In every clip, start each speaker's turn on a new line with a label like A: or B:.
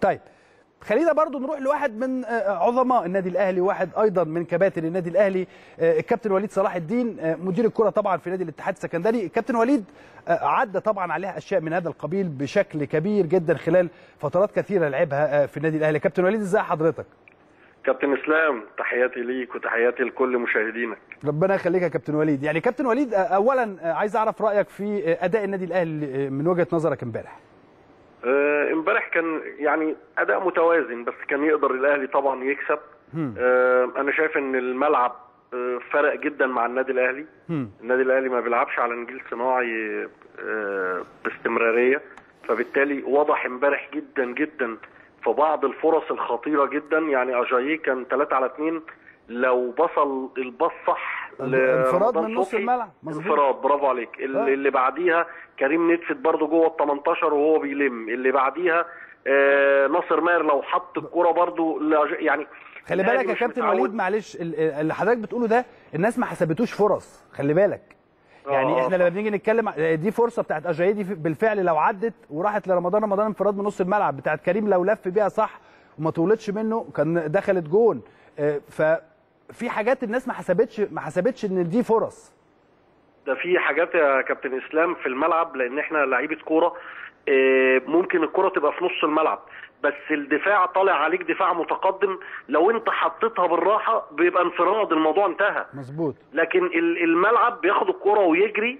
A: طيب خلينا برضو نروح لواحد من عظماء النادي الاهلي واحد ايضا من كباتن النادي الاهلي الكابتن وليد صلاح الدين مدير الكره طبعا في نادي الاتحاد السكندري الكابتن وليد عدى طبعا عليها اشياء من هذا القبيل بشكل كبير جدا خلال فترات كثيره لعبها في النادي الاهلي كابتن وليد ازاي حضرتك
B: كابتن اسلام تحياتي ليك وتحياتي لكل مشاهدينك
A: ربنا يخليك يا كابتن وليد يعني كابتن وليد اولا عايز اعرف رايك في اداء النادي الاهلي من وجهه نظرك امبارح
B: امبارح كان يعني اداء متوازن بس كان يقدر الاهلي طبعا يكسب آه انا شايف ان الملعب آه فرق جدا مع النادي الاهلي
A: هم.
B: النادي الاهلي ما بيلعبش على نجيل صناعي آه باستمراريه فبالتالي وضح امبارح جدا جدا في بعض الفرص الخطيره جدا يعني اجاييه كان 3 على 2 لو بصل الباص صح
A: انفراد من نص الملعب
B: انفراد برافو عليك اللي, اللي بعديها كريم نتفت برضه جوه ال 18 وهو بيلم اللي بعديها آه ناصر ماهر لو حط الكوره برضه يعني
A: خلي بالك يا كابتن وليد معلش اللي حضرتك بتقوله ده الناس ما حسبتوش فرص خلي بالك يعني
B: آه
A: احنا لما بنيجي نتكلم دي فرصه بتاعت اجاييه دي بالفعل لو عدت وراحت لرمضان رمضان انفراد من نص الملعب بتاعت كريم لو لف بيها صح وما طولتش منه كان دخلت جون آه ف في حاجات الناس ما حسبتش ما حسبتش ان دي فرص
B: ده في حاجات يا كابتن اسلام في الملعب لان احنا لعيبه كوره ممكن الكره تبقى في نص الملعب بس الدفاع طالع عليك دفاع متقدم لو انت حطيتها بالراحه بيبقى انفراد الموضوع انتهى
A: مظبوط
B: لكن الملعب بياخد الكره ويجري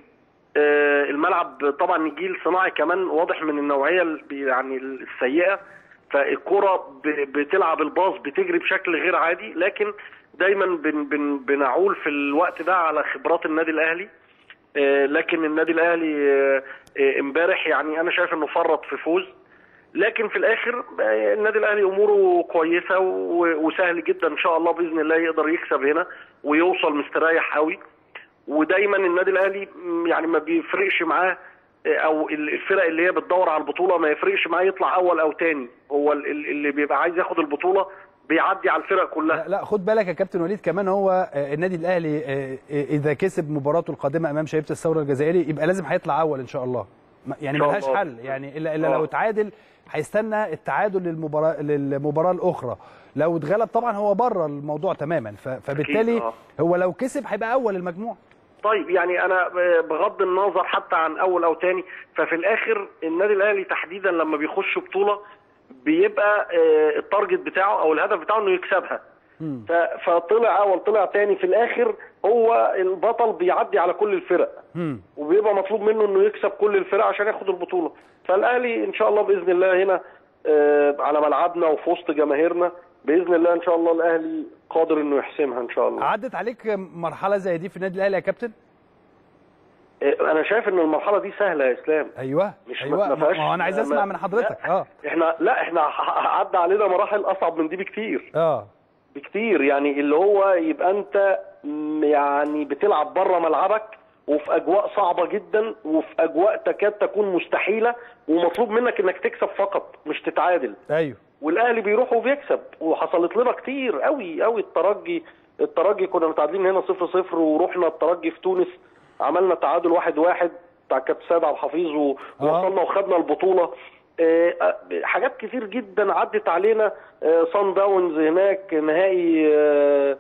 B: الملعب طبعا نجيل صناعي كمان واضح من النوعيه يعني السيئه فالكره بتلعب الباص بتجري بشكل غير عادي لكن دايما بن بن بنعول في الوقت ده على خبرات النادي الاهلي آه لكن النادي الاهلي امبارح آه يعني انا شايف انه فرط في فوز لكن في الاخر آه النادي الاهلي اموره كويسه وسهل جدا ان شاء الله باذن الله يقدر يكسب هنا ويوصل مستريح قوي ودايما النادي الاهلي يعني ما بيفرقش معاه او الفرق اللي هي بتدور على البطوله ما يفرقش معاه يطلع اول او تاني هو اللي بيبقى عايز ياخد البطوله بيعدي على الفرق كلها
A: لا, لا خد بالك يا كابتن وليد كمان هو النادي الاهلي اذا كسب مباراته القادمه امام شبيبه الثوره الجزائري يبقى لازم هيطلع اول ان شاء الله يعني ملهاش حل يعني الا الا لو اتعادل هيستنى التعادل للمباراه للمباراه الاخرى لو اتغلب طبعا هو بره الموضوع تماما فبالتالي هو لو كسب هيبقى اول المجموعه
B: طيب يعني انا بغض النظر حتى عن اول او تاني ففي الاخر النادي الاهلي تحديدا لما بيخش بطوله بيبقى التارجت بتاعه او الهدف بتاعه انه يكسبها فطلع اول طلع تاني في الاخر هو البطل بيعدي على كل الفرق وبيبقى مطلوب منه انه يكسب كل الفرق عشان ياخد البطوله فالاهلي ان شاء الله باذن الله هنا على ملعبنا وفي وسط جماهيرنا باذن الله ان شاء الله الاهلي قادر انه يحسمها ان شاء الله
A: عدت عليك مرحله زي دي في النادي الاهلي يا كابتن
B: انا شايف ان المرحله دي سهله يا اسلام
A: ايوه
B: مش
A: ايوه
B: ما فيهاش
A: ما هو انا عايز اسمع من حضرتك اه
B: احنا لا احنا عدى علينا مراحل اصعب من دي بكتير
A: اه
B: بكتير يعني اللي هو يبقى انت يعني بتلعب بره ملعبك وفي اجواء صعبه جدا وفي اجواء تكاد تكون مستحيله ومطلوب منك انك تكسب فقط مش تتعادل
A: ايوه
B: والاهلي بيروح وبيكسب وحصلت لنا كتير قوي قوي الترجي الترجي كنا متعادلين هنا 0 0 ورحنا الترجي في تونس عملنا تعادل واحد واحد بتاع كابتن سيد عبد الحفيظ ووصلنا وخدنا البطوله آه حاجات كتير جدا عدت علينا آه صن داونز هناك نهائي آه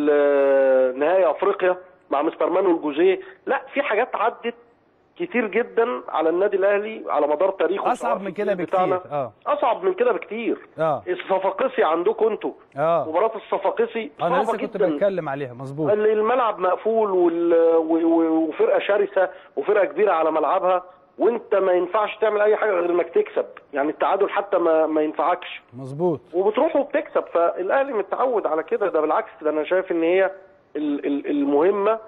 B: نهائي افريقيا مع مستر مانويل الجوزيه لا في حاجات عدت كتير جدا على النادي الاهلي على مدار تاريخه
A: اصعب من كده بكتير اه
B: اصعب من كده بكتير
A: اه
B: الصفاقسي عندكم انتوا
A: اه
B: مباراه الصفاقسي
A: انا
B: صعبه
A: لسه كنت
B: جدا
A: بتكلم عليها مظبوط
B: الملعب مقفول وال... وفرقه شرسه وفرقه كبيره على ملعبها وانت ما ينفعش تعمل اي حاجه غير انك تكسب يعني التعادل حتى ما ما ينفعكش
A: مظبوط
B: وبتروح وبتكسب فالاهلي متعود على كده ده بالعكس ده انا شايف ان هي المهمه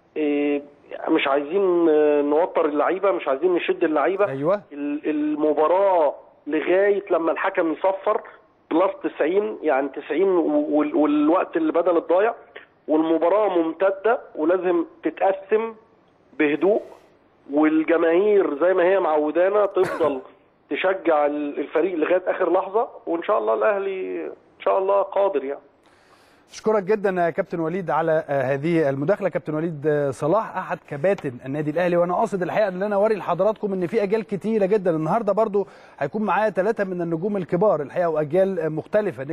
B: مش عايزين نوتر اللعيبه مش عايزين نشد اللعيبه
A: ايوه
B: المباراه لغايه لما الحكم يصفر بلس 90 يعني 90 والوقت اللي بدل الضايع والمباراه ممتده ولازم تتقسم بهدوء والجماهير زي ما هي معودانا تفضل تشجع الفريق لغايه اخر لحظه وان شاء الله الاهلي ان شاء الله قادر يعني
A: اشكرك جدا يا كابتن وليد على هذه المداخله كابتن وليد صلاح احد كباتن النادي الاهلي وانا قاصد الحقيقه ان انا اوري لحضراتكم ان في اجيال كتيره جدا النهارده برضو هيكون معايا ثلاثه من النجوم الكبار الحقيقه واجيال مختلفه